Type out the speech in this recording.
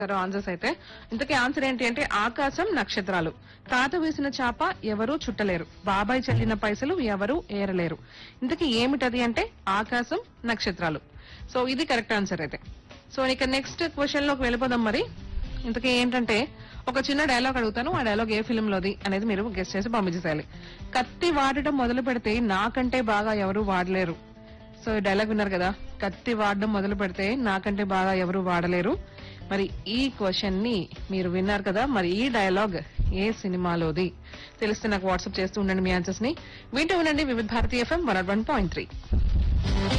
answers అయితే ఇంతకీ answer ఏంటి అంటే ఆకాశం నక్షత్రాలు తాత వేసిన చాప ఎవరూ చుట్టలేరు బాబాయ్ చెల్లిన పైసలు ఎవరూ ఏరలేరు ఇంతకీ ఏమిటది అంటే ఆకాశం నక్షత్రాలు సో ఇది కరెక్ట్ ఆన్సర్ అయితే సో ఇక నెక్స్ట్ క్వశ్చన్ లోకి వెళ్ళిపోదాం మరి ఇంతకీ ఏంటంటే ఒక చిన్న డైలాగ్ అడుగుతాను ఆ డైలాగ్ ఏ ఫిల్మ్ లోది అనేది మీరు గెస్ట్ చేసి పంపించేసేయాలి కత్తి వాడటం మొదలు పెడితే నాకంటే బాగా ఎవరు వాడలేరు సో ఈ డైలాగ్ విన్నారు కదా కత్తి వాడడం మొదలు పెడితే నాకంటే బాగా ఎవరు వాడలేరు మరి ఈ క్వశ్చన్ ని మీరు విన్నారు కదా మరి ఈ డైలాగ్ ఏ సినిమాలోది తెలిస్తే నాకు వాట్సాప్ చేస్తూ ఉండండి మీ ఆన్సర్స్ ని వింటూ ఉండండి Vividh Bharati FM one one point three